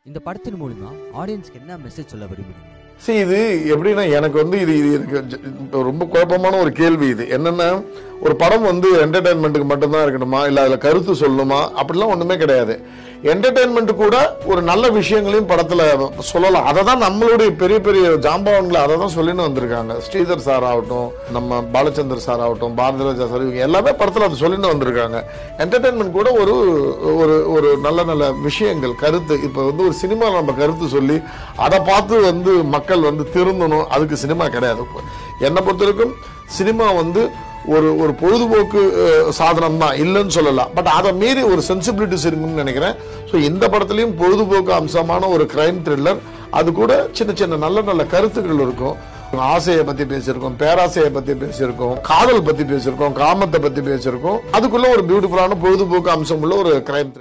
இந்த படத்தின் மூலமா ஆடியன்ஸ்க்கு என்ன மெசேஜ் சொல்ல விரும்புறீங்க சரி இது எப்படின்னா எனக்கு வந்து இது இது எனக்கு ஜ- ரொம்ப குழப்பமான ஒரு கேள்வி இது என்னன்னா ஒரு படம் வந்து என்டர்டைன்மெண்ட்டுக்கு மட்டும்தான் இருக்கணுமா இல்ல அதுல கருத்து சொல்லணுமா அப்படிலாம் ஒண்ணுமே கிடையாது என்டர்டைன்மெண்ட் கூட ஒரு நல்ல விஷயங்களையும் படத்துல சொல்லலாம் அதை தான் நம்மளுடைய பெரிய பெரிய ஜாம்பவான்களை அதை தான் சொல்லின்னு வந்திருக்காங்க ஸ்ரீதர் சார் ஆகட்டும் நம்ம பாலச்சந்தர் சார் ஆகட்டும் பாரதிராஜா சார் இவங்க எல்லாமே படத்துல அதை சொல்லின்னு வந்திருக்காங்க என்டர்டைன்மெண்ட் கூட ஒரு ஒரு ஒரு நல்ல நல்ல விஷயங்கள் கருத்து இப்போ வந்து ஒரு சினிமா நம்ம கருத்து சொல்லி அதை பார்த்து வந்து மக்கள் வந்து திருந்தணும் அதுக்கு சினிமா கிடையாது என்னை பொறுத்தவரைக்கும் சினிமா வந்து ஒரு ஒரு பொழுதுபோக்கு அஹ், சாதனம் தான் இல்லைன்னு சொல்லலாம் பட் அதை மீறி ஒரு சென்சிபிலிட்டிஸ் இருக்குன்னு நினைக்கிறேன் ஸோ இந்த படத்துலையும் பொழுதுபோக்கு அம்சமான ஒரு கிரைம் த்ரில்லர் அது கூட சின்ன சின்ன நல்ல நல்ல கருத்துக்கள் இருக்கும் ஆசையை பத்தி பேசியிருக்கோம் பேராசையை பத்தி பேசியிருக்கோம் காதல் பத்தி பேசியிருக்கோம் காமத்தை பத்தி பேசியிருக்கோம் அதுக்குள்ள ஒரு பியூட்டிஃபுல்லான பொழுதுபோக்கு அம்சம் உள்ள ஒரு கிரைம்